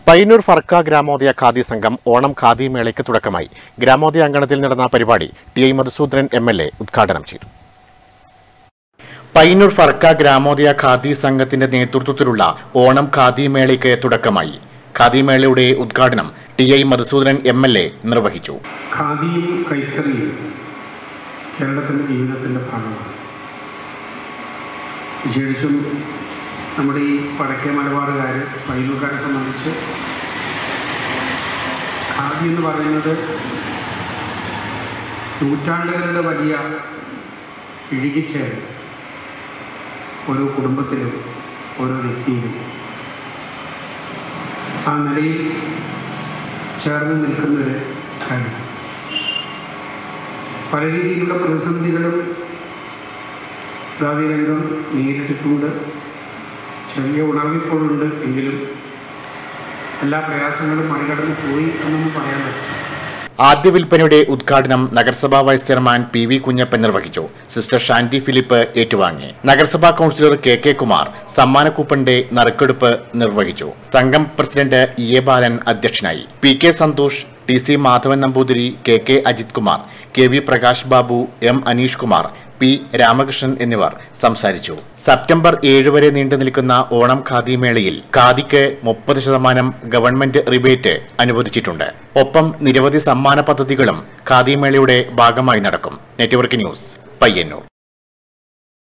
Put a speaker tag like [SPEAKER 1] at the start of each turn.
[SPEAKER 1] പയ്യന്നൂർ ഫർക്ക ഗ്രാമോദയ ഖാദി സംഘം ഓണം ഖാദി മേളയ്ക്ക് തുടക്കമായി ഗ്രാമോദയ അങ്കണത്തിൽ നടന്ന പരിപാടി T I Madhusoodanan M L A ഉദ്ഘാടനം ചെയ്തു പയ്യന്നൂർ ഫർക്ക ഗ്രാമോദയ ഖാദി സംഘത്തിന്റെ നേതൃത്വത്തിലുള്ള ഓണം ഖാദി മേളയ്ക്ക് തുടക്കമായി ഖാദി മേളയുടെ ഉദ്ഘാടനം T I Madhusoodanan M L A നിർവഹിച്ചു
[SPEAKER 2] ഖാദിയും കൈത്തറിയും കേരളത്തിൻ്റെ ജീവിതത്തിൻ്റെ ഭാഗമാണ് വിശേഷിച്ചും നമ്മുടെ ഈ വടക്കേ മലബാറുകാർ പയ്യന്നൂർക്കാരെ സംബന്ധിച്ച് ഖാദി എന്ന് പറയുന്നത് നൂറ്റാണ്ടുകളുടെ വലിയ ഇഴുകിച്ചേരൽ ഓരോ കുടുംബത്തിലും ഓരോ വ്യക്തിയിലും ആ നിലയിൽ ചേർന്ന് നിൽക്കുന്നൊരു കാര്യം പല രീതിയിലുള്ള പ്രതിസന്ധികളും ഖാദിരംഗം നേരിട്ടിട്ടുണ്ട് ചെറിയ ഉണർവിപ്പോഴുണ്ട് എങ്കിലും എല്ലാ പ്രയാസങ്ങളും മറികടന്ന് പോയി എന്നൊന്നും പറയാൻ പറ്റും
[SPEAKER 1] ആദ്യ വിൽപ്പനയുടെ ഉദ്ഘാടനം നഗരസഭാ vice chairman P V Kunhappan നിർവഹിച്ചു സിസ്റ്റർ ഷാൻഡി ഫിലിപ്പ് ഏറ്റുവാങ്ങി നഗരസഭാ കൌൺസിലർ കെ കെ കുമാർ സമ്മാന കൂപ്പന്റെ നറുക്കെടുപ്പ് നിർവഹിച്ചു സംഘം പ്രസിഡന്റ് ഇ എ ബാലൻ അധ്യക്ഷനായി P K Santhosh T C Madhavan Namboothiri K K Ajith Kumar K V Prakash Babu M Aneesh Kumar P Ramakrishnan എന്നിവർ സംസാരിച്ചു സെപ്റ്റംബർ ഏഴ് വരെ നീണ്ടു നിൽക്കുന്ന ഓണം ഖാദി മേളയിൽ ഖാദിക്ക് മുപ്പത് ശതമാനം ഗവൺമെന്റ് റിബേറ്റ് അനുവദിച്ചിട്ടുണ്ട് ഒപ്പം നിരവധി സമ്മാന പദ്ധതികളും ഖാദി മേളയുടെ ഭാഗമായി നടക്കും നെറ്റ്വർക്ക് ന്യൂസ് പയ്യന്നൂർ